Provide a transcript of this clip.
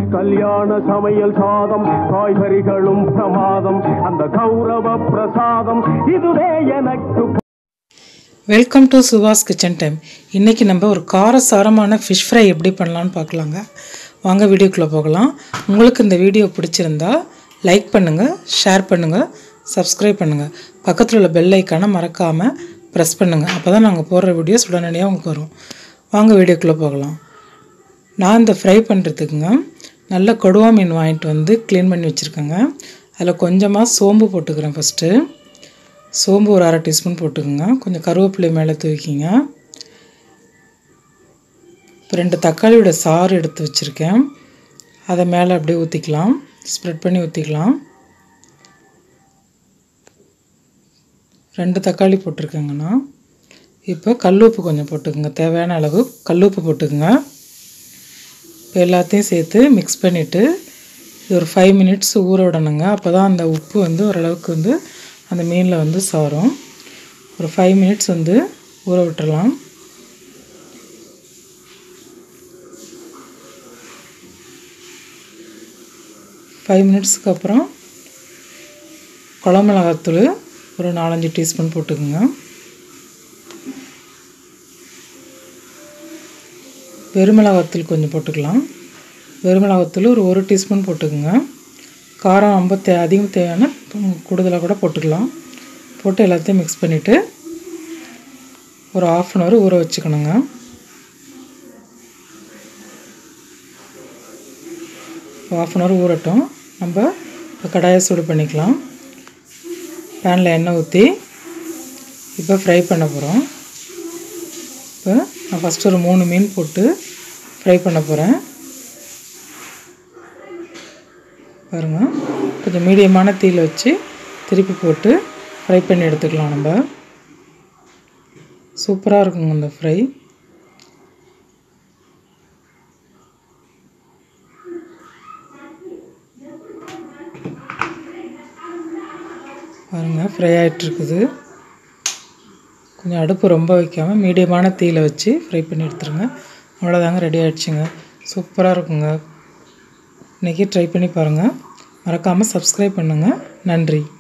கல்யாண சமையல் சாதம் காய்கறிகளும் பிரமாதம் அந்த கௌரவ பிரசாதம் இதுவே எனக்கு welcome to Swas kitchen time இன்றைக்கி நம்ம ஒரு காரசாரமான ஃபிஷ் ஃப்ரை எப்படி பண்ணலான்னு பார்க்கலாங்க வாங்க வீடியோக்குள்ளே போகலாம் உங்களுக்கு இந்த வீடியோ பிடிச்சிருந்தா லைக் பண்ணுங்கள் ஷேர் பண்ணுங்கள் சப்ஸ்கிரைப் பண்ணுங்கள் பக்கத்தில் உள்ள பெல் ஐக்கானை மறக்காமல் ப்ரெஸ் பண்ணுங்கள் அப்போ தான் நாங்கள் போடுற வீடியோஸ் உடனடியாக உங்களுக்கு வரும் வாங்க வீடியோக்குள்ளே போகலாம் நான் இந்த ஃப்ரை பண்ணுறதுக்குங்க நல்ல கொடுவா மீன் வாங்கிட்டு வந்து க்ளீன் பண்ணி வச்சுருக்கேங்க அதில் கொஞ்சமாக சோம்பு போட்டுக்கிறேன் ஃபஸ்ட்டு சோம்பு ஒரு அரை டீஸ்பூன் போட்டுக்கோங்க கொஞ்சம் கருவேப்பிலை மேலே தூக்கிங்க இப்போ ரெண்டு தக்காளியோட சாறு எடுத்து வச்சுருக்கேன் அதை மேலே அப்படியே ஊற்றிக்கலாம் ஸ்ப்ரெட் பண்ணி ஊற்றிக்கலாம் ரெண்டு தக்காளி போட்டிருக்கேங்கண்ணா இப்போ கல்லுப்பு கொஞ்சம் போட்டுக்கோங்க தேவையான அளவு கல்லுப்பு போட்டுக்கோங்க இப்போ எல்லாத்தையும் சேர்த்து மிக்ஸ் பண்ணிவிட்டு இது ஒரு ஃபைவ் மினிட்ஸ் ஊற விடணுங்க அப்போ தான் அந்த உப்பு வந்து ஓரளவுக்கு வந்து அந்த மீனில் வந்து சாரும் ஒரு ஃபைவ் மினிட்ஸ் வந்து ஊற விட்டுறலாம் ஃபைவ் மினிட்ஸ்க்கு அப்புறம் குழம்பு மிளகாத்தூள் ஒரு நாலஞ்சு டீஸ்பூன் போட்டுக்கோங்க வெறுமிளகாத்தூள் கொஞ்சம் போட்டுக்கலாம் வெறுமிளகாத்தூள் ஒரு ஒரு டீஸ்பூன் போட்டுக்கோங்க காரம் ரொம்ப தே அதிகம் தேவையான கூடுதலாக கூட போட்டுக்கலாம் போட்டு எல்லாத்தையும் மிக்ஸ் பண்ணிவிட்டு ஒரு ஆஃப் அன் ஹவர் ஊற வச்சுக்கணுங்க ஆஃப் அன் ஹவர் ஊறட்டும் நம்ம இப்போ கடாயை சூடு பண்ணிக்கலாம் பேனில் எண்ணெய் ஊற்றி இப்போ ஃப்ரை பண்ண போகிறோம் இப்போ நான் ஃபஸ்ட்டு ஒரு மூணு மீன் போட்டு ஃப்ரை பண்ண போகிறேன் பாருங்கள் கொஞ்சம் மீடியமான தீயில் வச்சு திருப்பி போட்டு ஃப்ரை பண்ணி எடுத்துக்கலாம் நம்ம சூப்பராக இருக்குங்க இந்த ஃப்ரை பாருங்கள் ஃப்ரை ஆகிட்டுருக்குது கொஞ்சம் அடுப்பு ரொம்ப வைக்காமல் மீடியமான தீயில் வச்சு ஃப்ரை பண்ணி எடுத்துருங்க அவ்வளோதாங்க ரெடி ஆகிடுச்சுங்க சூப்பராக இருக்குங்க இன்றைக்கி ட்ரை பண்ணி பாருங்கள் மறக்காமல் சப்ஸ்கிரைப் பண்ணுங்கள் நன்றி